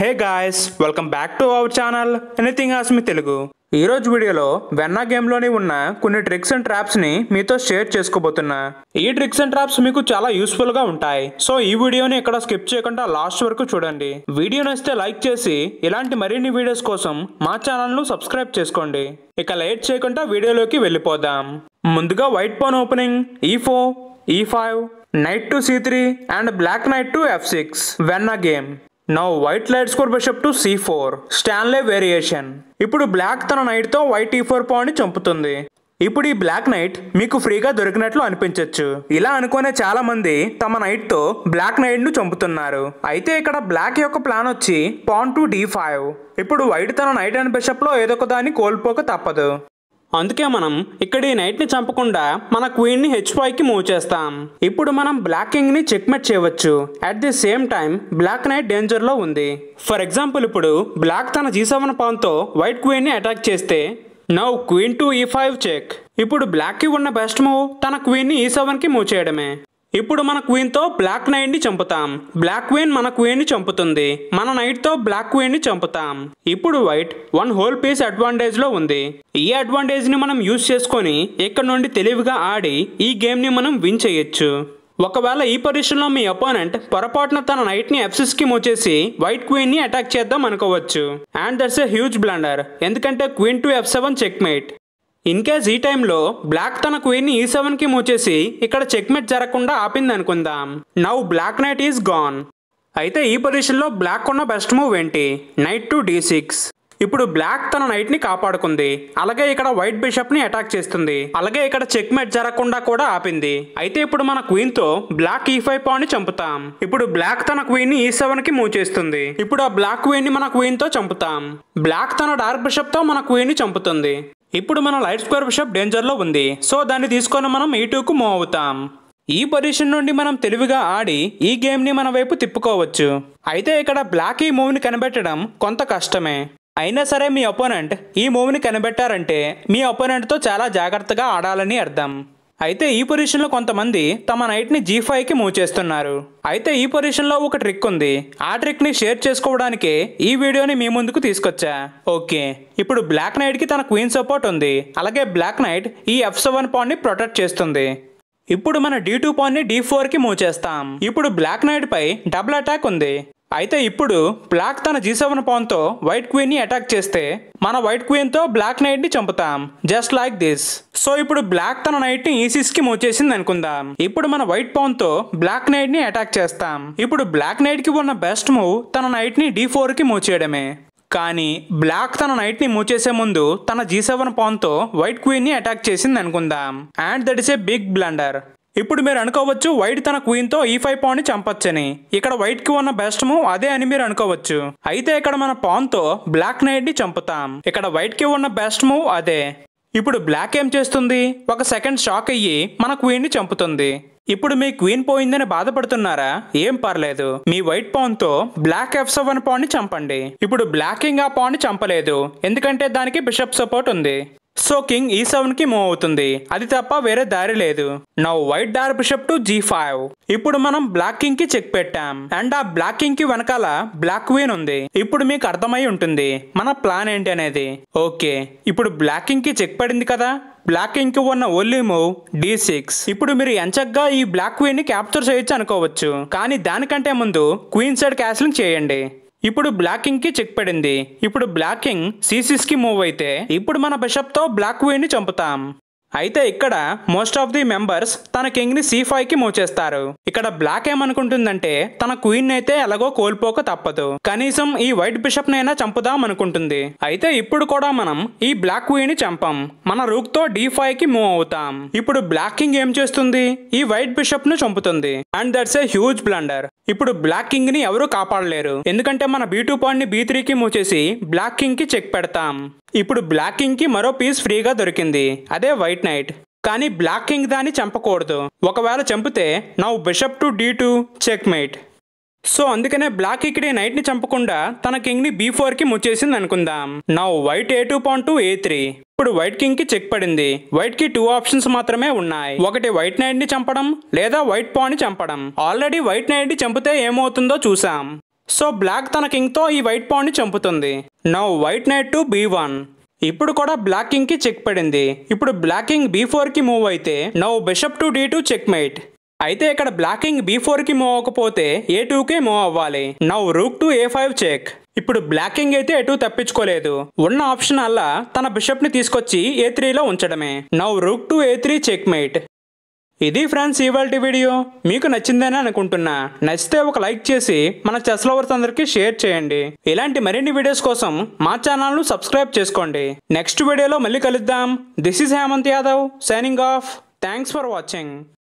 hey guys welcome back to our channel anything ask me Telugu ఈ రోజు వీడియోలో వెన్నా గేమ్లోని ఉన్న కొన్ని ట్రిక్స్ అండ్ ట్రాప్స్ని మీతో షేర్ చేసుకోబోతున్నా ఈ ట్రిక్స్ అండ్ ట్రాప్స్ మీకు చాలా యూస్ఫుల్గా ఉంటాయి సో ఈ వీడియోని ఇక్కడ స్కిప్ చేయకుండా లాస్ట్ వరకు చూడండి వీడియో నచ్చితే లైక్ చేసి ఇలాంటి మరిన్ని వీడియోస్ కోసం మా ఛానల్ను సబ్స్క్రైబ్ చేసుకోండి ఇక లేట్ చేయకుండా వీడియోలోకి వెళ్ళిపోదాం ముందుగా white pawn opening E four E five knight to C three and black knight to F six Vienna game now white light square bishop to C four Stanley variation ఇప్పుడు black తన knight తో white E four point చంపుతుంది ఇప్పుడు ఈ black night మీకు ఫ్రీగా దొరికినట్లు అనిపించవచ్చు ఇలా అనుకునే చాలా మంది తమ నైట్ తో బ్లాక్ నైట్ ను చంపుతున్నారు అయితే ఇక్కడ బ్లాక్ యొక్క ప్లాన్ వచ్చి పాన్ టు డి ఫైవ్ ఇప్పుడు వైట్ తన నైట్ అండ్ బిషప్ లో ఏదో ఒక దాన్ని కోల్పోక తప్పదు అందుకే మనం ఇక్కడ ఈ నైట్ ని చంపకుండా మన క్వీన్ ని హెచ్ కి మూవ్ చేస్తాం ఇప్పుడు మనం బ్లాక్ కింగ్ ని చెక్మెట్ చేయవచ్చు at the same time black knight danger లో ఉంది ఫర్ ఎగ్జాంపుల్ ఇప్పుడు బ్లాక్ తన జీ సెవెన్ పాన్ తో వైట్ క్వీన్ ని అటాక్ చేస్తే now queen to E five check ఇప్పుడు బ్లాక్ కి ఉన్న బెస్ట్ మూవ్ తన క్వీన్ ని ఈ సెవెన్ కి మూవ్ చేయడమే ఇప్పుడు మన క్వీన్ తో బ్లాక్ నైట్ ని చంపుతాం బ్లాక్ క్వీన్ మన క్వీన్ ని చంపుతుంది మన నైట్ తో బ్లాక్ క్వీన్ ని చంపుతాం ఇప్పుడు white one whole piece advantage లో ఉంది ఈ అడ్వాంటేజ్ ని మనం యూజ్ చేసుకొని ఇక్కడ నుండి తెలివిగా ఆడి ఈ గేమ్ ని మనం విన్ చేయొచ్చు ఒకవేళ ఈ పొజిషన్లో మీ అపోనెంట్ పొరపాటున తన నైట్ ని ఎఫ్సిస్ కి మూవ్ చేసి వైట్ క్వీన్ ని అటాక్ చేద్దాం అనుకోవచ్చు and that's a huge blunder ఎందుకంటే queen to F seven checkmate in case ఈ టైంలో బ్లాక్ తన క్వీన్ ని ఈ సెవెన్ కి మూవ్ చేసి ఇక్కడ చెక్మెట్ జరగకుండా ఆపింది అనుకుందాం now black knight is gone అయితే ఈ పొజిషన్లో బ్లాక్ ఉన్న బెస్ట్ మూవ్ ఏంటి నైట్ టు డి సిక్స్ ఇప్పుడు బ్లాక్ తన నైట్ ని కాపాడుకుంది అలాగే ఇక్కడ వైట్ బిషప్ ని అటాక్ చేస్తుంది అలాగే ఇక్కడ చెక్మెట్ జరగకుండా కూడా ఆపింది అయితే ఇప్పుడు మన క్వీన్ తో బ్లాక్ ఈ ఫైవ్ పాయింట్ చంపుతాం ఇప్పుడు బ్లాక్ తన క్వీన్ ని ఈ సెవెన్ కి మూవ్ చేస్తుంది ఇప్పుడు ఆ బ్లాక్ క్వీన్ ని మన క్వీన్ తో చంపుతాం బ్లాక్ తన డార్క్ బిషప్ తో మన క్వీన్ ని చంపుతుంది ఇప్పుడు మన లైట్ స్క్వేర్ బిషప్ డేంజర్ లో ఉంది సో దాన్ని తీసుకొని మనం ఈ టూకు మూవ్ అవుతాం ఈ పొజిషన్ నుండి మనం తెలివిగా ఆడి ఈ గేమ్ ని మన వైపు తిప్పుకోవచ్చు అయితే ఇక్కడ బ్లాక్ ఈ మూవ్ ని కనిపెట్టడం కొంత కష్టమే అయినా సరే మీ ఒపోనెంట్ ఈ మూవ్ ని కనిపెట్టారంటే మీ ఒపోనెంట్ తో చాలా జాగ్రత్తగా ఆడాలని అర్థం అయితే ఈ పొజిషన్లో కొంతమంది తమ నైట్ని జీ ఫైవ్కి మూవ్ చేస్తున్నారు అయితే ఈ పొజిషన్లో ఒక ట్రిక్ ఉంది ఆ ట్రిక్ని షేర్ చేసుకోవడానికే ఈ వీడియోని మీ ముందుకు తీసుకొచ్చా ఓకే ఇప్పుడు బ్లాక్ నైట్కి తన క్వీన్ సపోర్ట్ ఉంది అలాగే బ్లాక్ నైట్ ఈ ఎఫ్ సెవెన్ పాయింట్ని ప్రొటెక్ట్ చేస్తుంది ఇప్పుడు మన డి టూ పాయింట్ని డి ఫోర్కి మూవ్ చేస్తాం ఇప్పుడు బ్లాక్ నైట్ పై డబుల్ అటాక్ ఉంది అయితే ఇప్పుడు బ్లాక్ తన జీ సెవెన్ పాన్తో వైట్ క్వీన్ ని అటాక్ చేస్తే మన వైట్ క్వీన్ తో బ్లాక్ నైట్ ని చంపుతాం జస్ట్ లైక్ దిస్ సో ఇప్పుడు బ్లాక్ తన నైట్ ని ఈసిస్ కి మూవ్ చేసింది అనుకుందాం ఇప్పుడు మన వైట్ పాన్ తో బ్లాక్ నైట్ ని అటాక్ చేస్తాం ఇప్పుడు బ్లాక్ నైట్ కి ఉన్న బెస్ట్ మూవ్ తన నైట్ ని డి ఫోర్ కి మూవ్ చేయడమే కానీ బ్లాక్ తన నైట్ ని మూవ్ చేసే ముందు తన జీ సెవెన్ పాన్ తో వైట్ క్వీన్ ని అటాక్ చేసింది అనుకుందాం and that is a big blunder ఇప్పుడు మీరు అనుకోవచ్చు వైట్ తన క్వీన్ తో ఈ ఫైవ్ పాన్ ని చంపొచ్చని ఇక్కడ వైట్ కి ఉన్న బెస్ట్ మూవ్ అదే అని మీరు అనుకోవచ్చు అయితే ఇక్కడ మన పాన్ తో బ్లాక్ నైట్ ని చంపుతాం ఇక్కడ వైట్ కి ఉన్న బెస్ట్ మూవ్ అదే ఇప్పుడు బ్లాక్ ఏం చేస్తుంది ఒక సెకండ్ షాక్ అయ్యి మన క్వీన్ ని చంపుతుంది ఇప్పుడు మీ క్వీన్ పోయిందని బాధపడుతున్నారా ఏం పర్లేదు మీ వైట్ పాన్ తో బ్లాక్ ఎఫ్ సెవెన్ పాన్ ని చంపండి ఇప్పుడు బ్లాక్ కింగ్ ఆ పాన్ ని చంపలేదు ఎందుకంటే దానికి బిషప్ సపోర్ట్ ఉంది సో కింగ్ ఈ సెవెన్ కి మూవ్ అవుతుంది అది తప్ప వేరే దారి లేదు now white dark bishop to G five ఇప్పుడు మనం బ్లాక్ కింగ్ కి చెక్ పెట్టాం అండ్ ఆ బ్లాక్ కింగ్ కి వెనకాల బ్లాక్ క్వీన్ ఉంది ఇప్పుడు మీకు అర్థమై ఉంటుంది మన ప్లాన్ ఏంటి అనేది ఓకే ఇప్పుడు బ్లాక్ కింగ్ కి చెక్ పడింది కదా బ్లాక్ కింగ్ కి ఉన్న ఓన్లీ మూవ్ డి సిక్స్ ఇప్పుడు మీరు ఎంచగ్గా ఈ బ్లాక్ క్వీన్ ని క్యాప్చర్ చేయొచ్చు అనుకోవచ్చు కానీ దానికంటే ముందు క్వీన్ సైడ్ క్యాస్లింగ్ చేయండి ఇప్పుడు బ్లాక్ కింగ్ కి చెక్ పడింది ఇప్పుడు బ్లాక్ కింగ్ సిసిస్ కి మూవ్ అయితే ఇప్పుడు మన బిషప్ తో బ్లాక్ క్వీన్ ని చంపుతాం అయితే ఇక్కడ మోస్ట్ ఆఫ్ ది మెంబర్స్ తన కింగ్ ని సి ఫైవ్ కి మూవ్ చేస్తారు ఇక్కడ బ్లాక్ ఏమనుకుంటుందంటే తన క్వీన్ అయితే ఎలాగో కోల్పోక తప్పదు కనీసం ఈ వైట్ బిషప్ నైనా చంపుదాం అనుకుంటుంది అయితే ఇప్పుడు కూడా మనం ఈ బ్లాక్ క్వీన్ ని చంపం మన రూక్ తో డి ఫైవ్ కి మూవ్ అవుతాం ఇప్పుడు బ్లాక్ కింగ్ ఏం చేస్తుంది ఈ వైట్ బిషప్ ను చంపుతుంది and that's a huge blunder ఇప్పుడు బ్లాక్ కింగ్ ని ఎవరూ కాపాడలేరు ఎందుకంటే మన బీ టూ పాయింట్ ని బీ త్రీ కి మూవ్ చేసి బ్లాక్ కింగ్ కి చెక్ పెడతాం ఇప్పుడు బ్లాక్ కింగ్ కి మరో పీస్ ఫ్రీగా దొరికింది అదే వైట్ నైట్ కానీ బ్లాక్ కింగ్ దాన్ని చంపకూడదు ఒకవేళ చంపితే now bishop to D two checkmate so అందుకనే బ్లాక్ ఇక్కడ ఈ నైట్ ని చంపకుండా తన కింగ్ ని బీ ఫోర్ కి ముచ్చేసింది అనుకుందాం now white A two point to A three ఇప్పుడు వైట్ కింగ్ కి చెక్ పడింది వైట్ కి టూ ఆప్షన్స్ మాత్రమే ఉన్నాయి ఒకటి వైట్ నైట్ ని చంపడం లేదా వైట్ పాన్ ని చంపడం ఆల్రెడీ వైట్ నైట్ ని చంపితే ఏమవుతుందో చూసాం సో బ్లాక్ తన కింగ్తో ఈ వైట్ పాన్ని చంపుతుంది now white knight to B one ఇప్పుడు కూడా బ్లాక్ కింగ్ కి చెక్ పడింది ఇప్పుడు బ్లాక్ కింగ్ బీ ఫోర్ కి మూవ్ అయితే now bishop to D two checkmate అయితే ఇక్కడ బ్లాక్ కింగ్ బీ ఫోర్ కి మూవ్ అవ్వకపోతే ఏ టూ కే మూవ్ అవ్వాలి now rook to A five check ఇప్పుడు బ్లాక్ కింగ్ అయితే ఎటు తప్పించుకోలేదు ఉన్న ఆప్షన్ అలా తన బిషప్ ని తీసుకొచ్చి ఏ త్రీలో ఉంచడమే now rook to A three checkmate ఇది ఫ్రెండ్స్ ఇవాళ వీడియో మీకు నచ్చిందని అనుకుంటున్నా నచ్చితే ఒక లైక్ చేసి మన చెస్ లవర్స్ అందరికీ షేర్ చేయండి ఇలాంటి మరిన్ని వీడియోస్ కోసం మా ఛానల్ను సబ్స్క్రైబ్ చేసుకోండి నెక్స్ట్ వీడియోలో మళ్ళీ కలుద్దాం this is Hemanth Yadav signing off thanks for watching